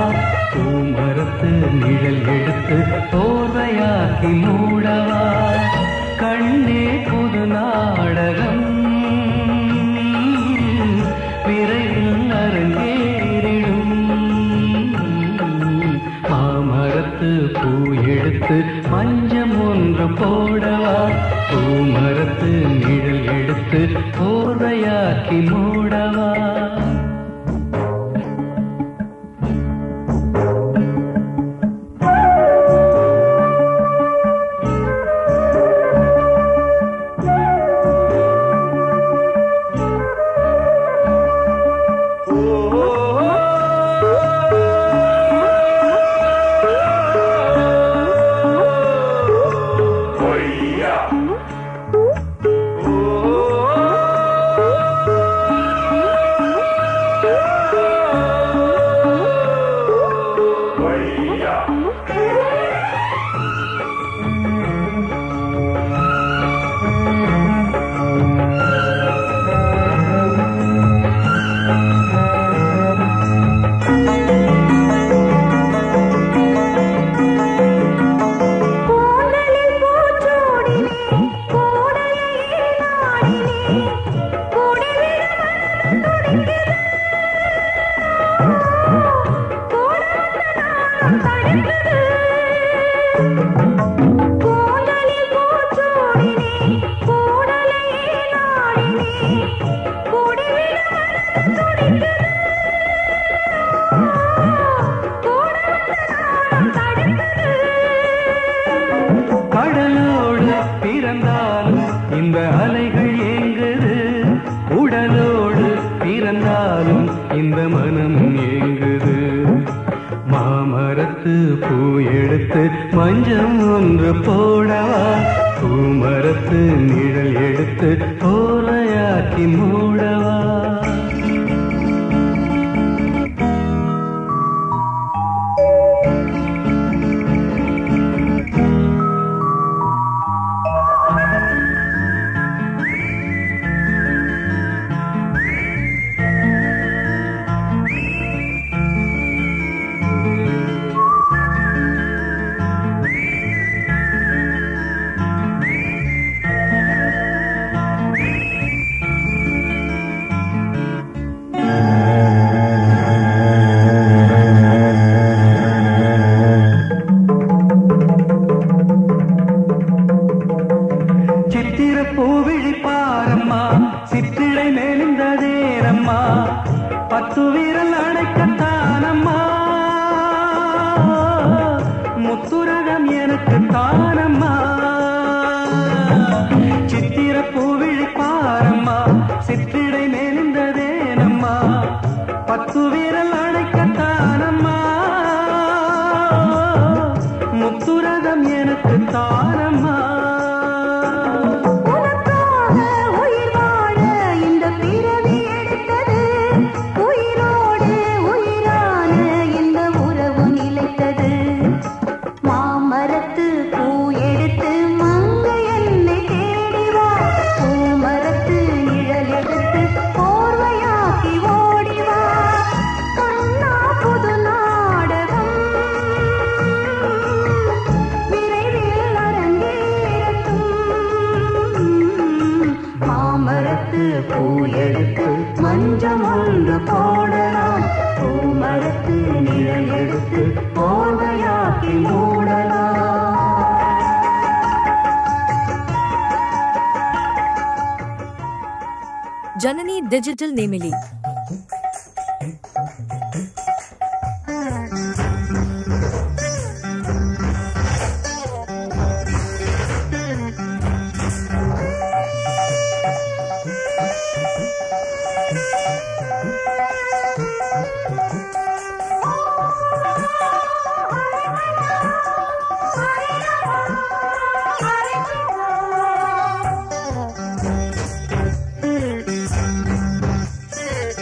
பூமரத்து நிழல் எடுத்து போர்வையாக்கி மூடவா கண்ணே புது நாடகம் விரைவில் அரங்கேறிடும் மாமரத்து பூ எடுத்து மஞ்சம் ஒன்று போடவா பூமரத்து நிழல் எடுத்து போர்வையாக்கி மூடவா கூந்தலில் பூச்சூடினே கோடையே நாடினே கூடிவிட மனம் துடிக்குது கூட வந்த நாளும் தடுக்குது கூந்தலில் பூச்சூடினே கோடையே நாடினே கூடிவிட மனம் துடிக்குது கூட வந்த நாளும் தடுக்குது கடலோடு பிறந்தாலும் இந்த அலைகள் ஏங்குது உடலோடு பிறந்தாலும் இந்த மனம் ஏங்குது மாமரத்து பூ எடுத்து மஞ்சம் ஒன்று போடவா பூமரத்து நிழல் எடுத்து போரையாக்கி மூடவா சித்திர பூவிழி பாரம்மா சித்திரை மேலிந்ததேரம்மா பத்து வீரல் அடைக்கத்தானம்மா முத்துரகம் எனக்கு தானம்மா சித்திர பூவிழி பாரம்மா சித்திரை மேலிந்ததேனம்மா பத்து வீரல் அடைக்கத்தானம்மா முத்துரகம் எனக்கு தானம்மா உனக்காக உயிர் வாழ இந்த பிறவி எடுத்தது உயிரோடு உயிரான இந்த உறவு நிலைத்தது மாமரத்து பூ எடுத்து மங்கை என்னை தேடி வா பூமரத்து நிழல் எடுத்து போர்வையாக்கி ஓடி வா கண்ணா புது நாடகம் விரைவில் அரங்கேறட்டும் மாமரத்து பூ எடுத்து மஞ்சம் ஒன்று போடலாம் பூமரத்து நிழல் எடுத்து போர்வையாக்கி மூடலாம் Janani digital Nemili Thank you.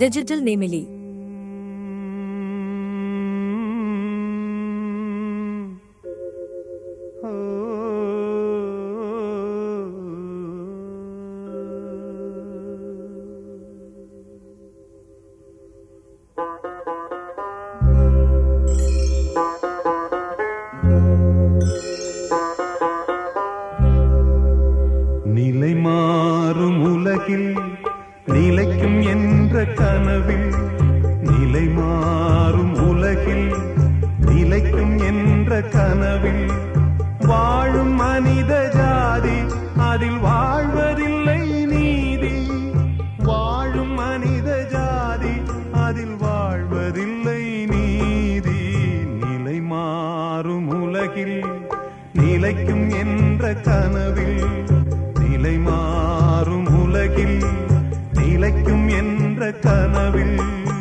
Digital Nemili நிலை மாறும் உலகில் நிலைக்கும் என்ற கனவில் நிலை மாறும் உலகில் நிலைக்கும் என்ற கனவில் வாழும் மனித ஜாதி அதில் வாழ்வதில்லை நீதி வாழும் மனித ஜாதி அதில் வாழ்வதில்லை நீதி நிலை மாறும் உலகில் நிலைக்கும் என்ற கனவில் நிலை மாறும் உலகில் நிலைக்கும் என்ற கனவில்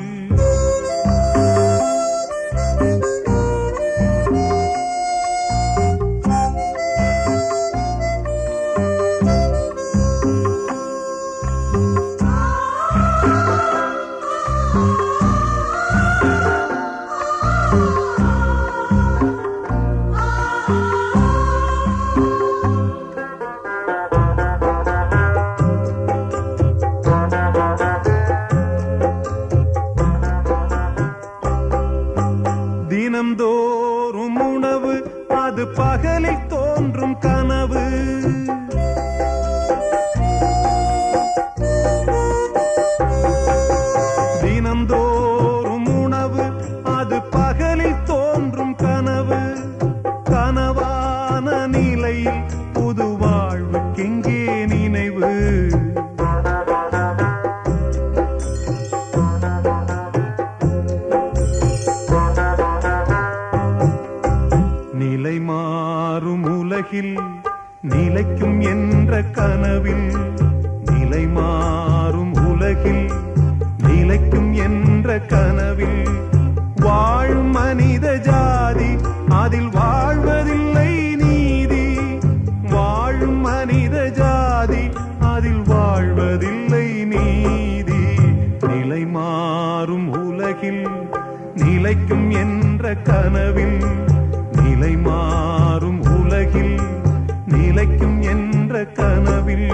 தினம்தோறும் உணவு அது பகலில் தோன்றும் கனவு தினம்தோறும் உணவு அது பகலில் தோன்றும் கனவு கனவான நிலையில் புது வாழ்வுக்கெங்கே நினைவு நிலை மாறும் உலகில் நிலைக்கும் என்ற கனவில் நிலை மாறும் உலகில் நிலைக்கும் என்ற கனவில் வாழும் மனித ஜாதி அதில் வாழ்வதில்லை நீதி வாழும் மனித ஜாதி அதில் வாழ்வதில்லை நீதி நிலை மாறும் உலகில் நிலைக்கும் என்ற கனவில் நிலை மாறும் உலகில் நிலைக்கும் என்ற கனவில்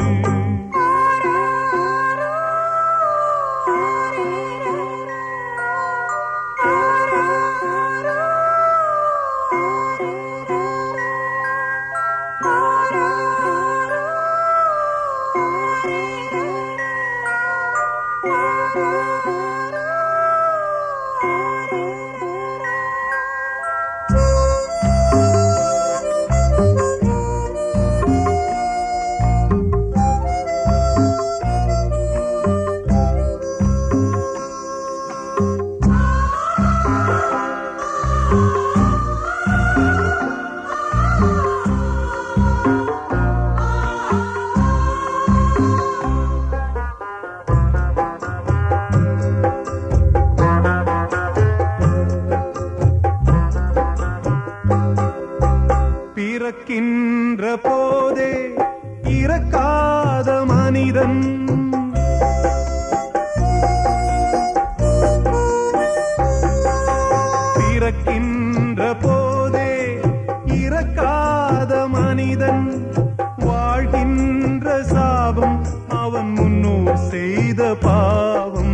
பிறக்கின்ற போதே இறக்காத மனிதன் பிறக்கின்ற போதே இறக்காத மனிதன் வாழ்கின்ற சாபம் அவன் முன்னோர் செய்த பாவம்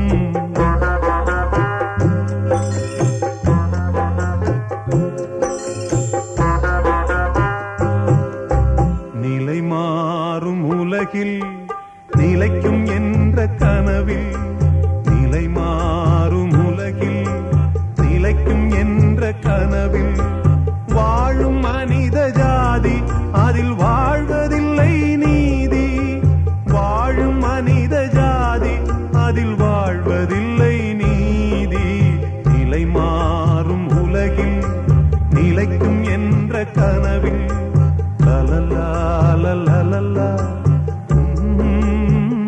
நிலை மாறும் உலகில் நிலைக்கும் என்ற கனவில் நிலை மாறும் உலகில் நிலைக்கும் என்ற கனவில் வாழும் மனித ஜாதி அதில் வாழ்வதில்லை நீதி வாழும் மனித ஜாதி அதில் வாழ்வதில்லை நீதி நிலை மாறும் உலகில் நிலைக்கும் என்ற கனவில் லலலா லலலலா. உம்.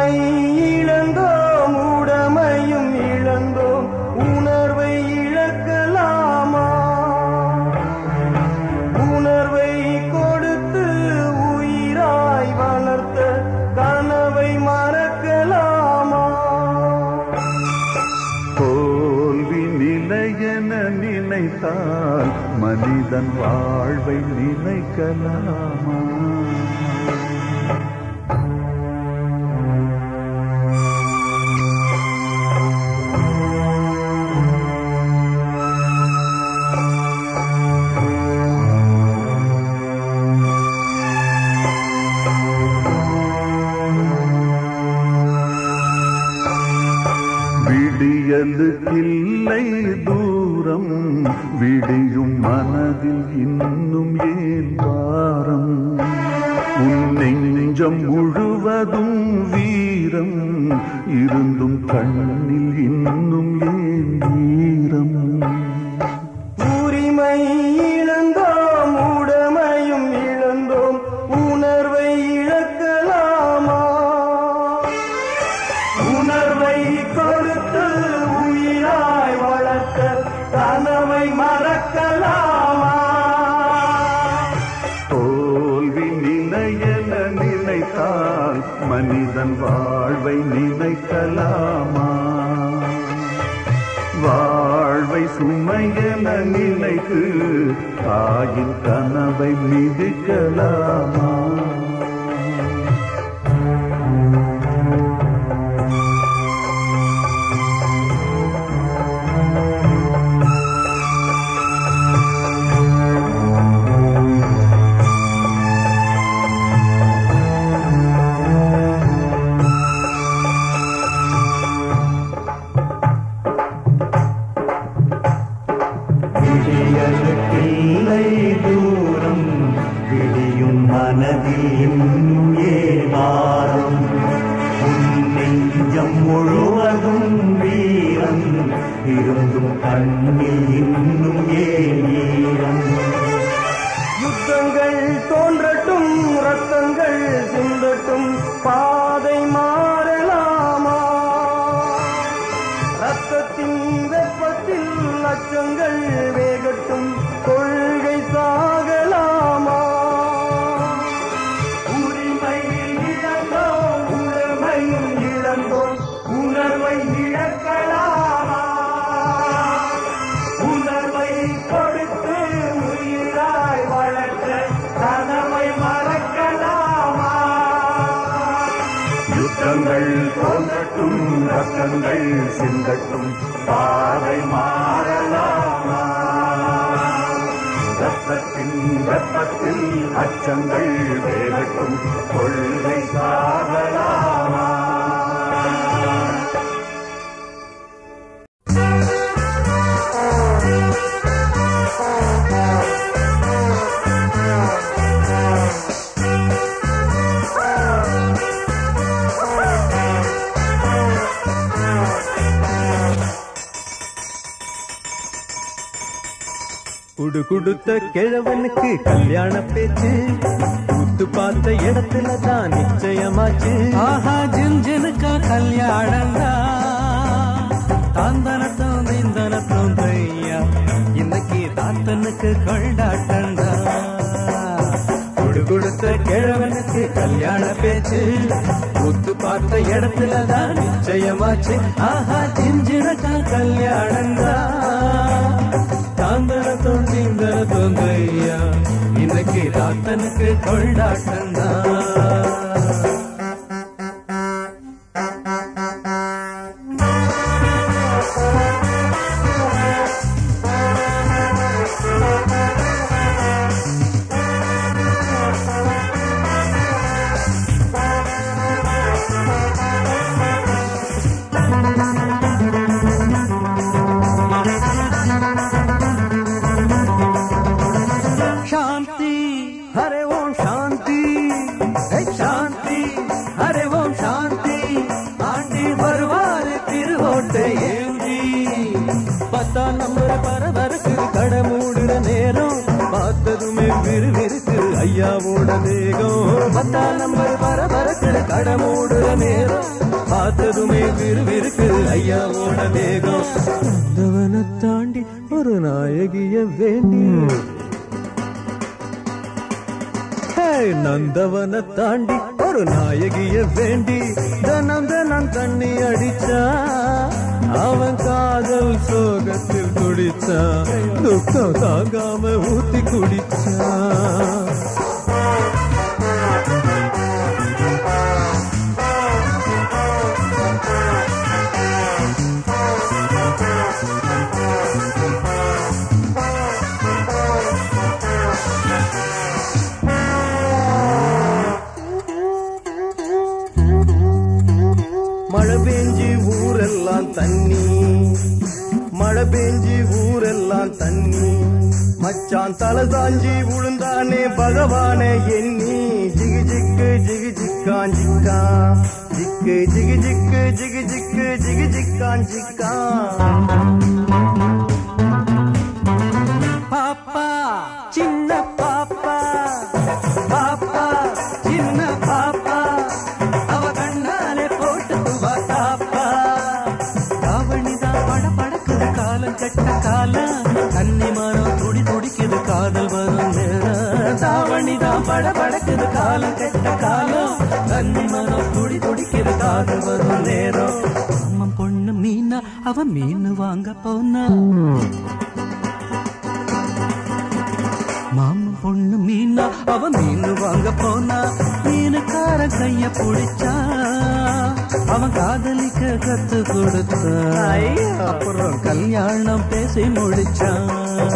உரிமை இழந்தோம் உடமையும் இழந்தோம் உணர்வை இழக்கலாமா உணர்வை கொடுத்து உயிராய் வளர்த்த கனவை மறக்கலாமா தோல்வி நிலையென நினைத்தால் மனிதன் வாழ்வை நினைக்கலாமா விடியலுக்கில்லை தூரம் விடியும் மனதில் இன்னும் ஏன் வாரம் உன் நெஞ்சம் முழுவதும் வீரம் இருந்தும் கண்ணில் இன்னும் ஏன் ஈரம் உரிமை இழந்தோம் உடமையும் இழந்தோம் உணர்வை இழக்கலாமா உணர்வை கொடுத்து உயிராய் வளர்த்த கனவை மறக்கலாமா தோல்வி நிலையென நினைத்தால் மனிதன் வாழ்வை நினைக்கலாமா வாழ்வை சுமையென நினைத்து தாயின் கனவை மிதிக்கலாமா விடியலுக்கில்லை தூரம் விடியும் மனதில் இன்னும் ஏவாரம் உன் நெஞ்சம் முழுவதும் வீரம் இருந்தும் கண்ணில் இன்னும் ஏன் யுத்தங்கள் தோன்றட்டும் ரத்தங்கள் சிந்தட்டும் பாதை மாறலாமா ரத்தத்தின் வெப்பத்தில் லட்சங்கள் வேகட்டும் கொள்கை சாகலாமா உரிமை இழந்தோம் உணர்வையும் இழந்தோம் உணர்வை இழக்கலாமா உணர்வை கொடுத்து உயிராய் வளர்த்த கனவை மறக்கலாமா யுத்தங்கள் தோன்றட்டும் ரத்தங்கள் சிந்தட்டும் பாதை மாறலாமா ரத்தத்தின் வெப்பத்தில் அச்சங்கள் வேகட்டும் கொள்கை சாகலாமா குடு குடுத்த கிழவனுக்கு கல்யாண பேச்சு கூத்து பார்த்த இடத்துல தான் நிச்சயமாச்சு ஆஹா ஜின்ஜினுக்கா கல்யாணம் தாந்தனத்தம் தீந்தனத்தம் தையா இன்னைக்கு தாத்தனுக்கு கொண்டாட்டண்டா குடு கொடுத்த கிழவனுக்கு கல்யாண பேச்சு கூத்து பார்த்த இடத்துல தான் நிச்சயமாச்சு ஆஹா ஜின்ஜினுக்கா கல்யாணம் தாந்தன தோண்டிந்தன தோந்தையா இன்னைக்கு தாத்தனுக்கு கொண்டாட்டம்தான் சாந்தி ஹரே ஓம் சாந்தி ஹே சாந்தி ஹரே ஓம் சாந்தி ஆண்டி வருவாரு திருவோட்டை ஏந்தி பத்தாம் நம்பர் பரபரக்கு கடை மூடுற நேரம் பார்த்ததுமே விறுவிறுக்கு ஐயாவோட தேகம் பத்தாம் நம்பர் பரபரக்கு கடை மூடுற நேரம் பார்த்ததுமே விறுவிறுக்கு ஐயாவோட வேகம் நந்தவனை தாண்டி ஒரு நாயகிய வேண்டி ஹே, நந்தவனை தாண்டி ஒரு நாயகிய வேண்டி தனம் தனம் தண்ணி அடிச்சா அவன் காதல் சோகத்தில் குடிச்சான் துக்கம் தாங்காம ஊத்தி குடிச்சான் மழை பெஞ்சி ஊரெல்லாம் தண்ணி மழை பெஞ்சி ஊரெல்லாம் தண்ணி மச்சான் தலை சாஞ்சி விழுந்தானே பகவானே எண்ணி ஜிகு ஜிக்கு ஜிகு ஜிக்கான் ஜிக்கான் ஜிக்கு ஜிகு ஜிக்கு ஜிகு ஜிக்கு ஜிகு ஜிக்கான் ஜிக்கான் பாப்பா சின்ன பாப்பா பாப்பா சின்ன பாப்பா அவ கண்ணாலே போட்டு தாப்பா தாவணிதான் பட படக்குது காலம் கெட்ட காலம் கன்னி மரம் துடி துடிக்குது காதல் வரும் நேரம் தாவணிதான் பட படக்குது காலம் கெட்ட காலம் கன்னி மரம் துடி துடிக்குது காதல் வரும் நேரம் அம்மன் பொண்ணு மீனா அவ மீன் வாங்க போனா மாமன் பொண்ணு மீனா அவ மீன் வாங்க போனா மீனுக்கார கைய பிடிச்சா அவன் காதலிக்க கத்து கொடுத்தான் அப்புறம் கல்யாணம் பேசி முடிச்சான்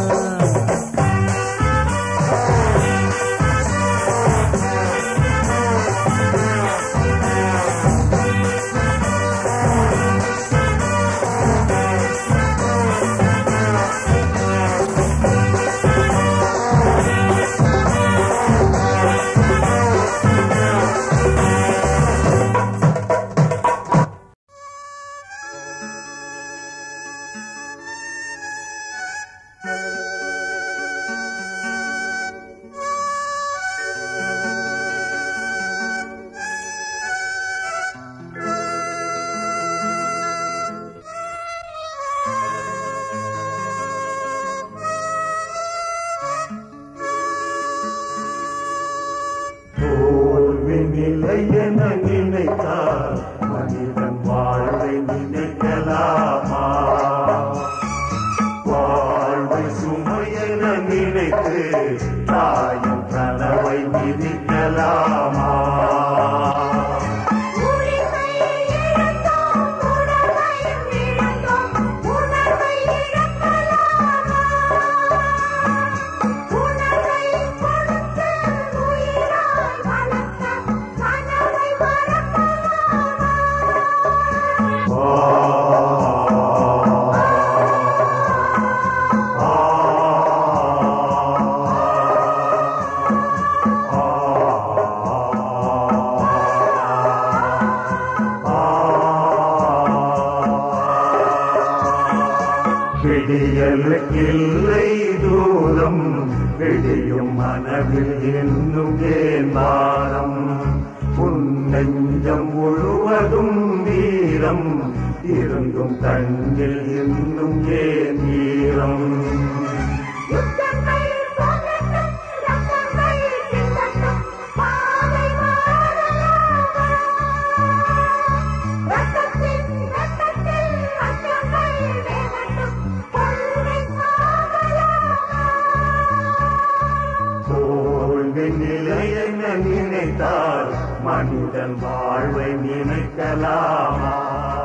தோல்வி நிலை என நினைத்தால் மனிதன் வாழ்வை நினைக்கலாமா வாழ்வை சுமை என நினைத்து தாயும் கனவை மிதிக்கலாமா உரிமை இழந்தோம் உணர்வையும் இழந்தோம் உணர்வை இழக்கலாமா உணர்வை கொடுத்து உயிராய் வளர்த்த கனவை மறக்கலாமா விடியலுக்கில்லை தூரம் விடியும் மனதில் இன்னும் ஏன் வாரம் உன் நெஞ்சம் முழுவதும் வீரம் இருந்தும் கண்ணில் இன்னும் ஏன் வீரம் யுத்தங்கள் போகட்டும் ரத்தங்கள் சிந்தட்டும் பாதை மாறலாமா ரத்தத்தின் ரத்தத்தில் அச்சங்கள் வேகட்டும் கொள்கை சாகலாமா தோல்வி நிலை என நினைத்தால் மனிதன் வாழ்வை நினைக்கலாமா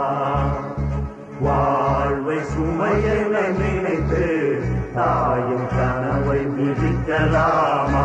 வாழ்வை சுமை என நினைத்து தாயின் கனவை விதிக்கலாமா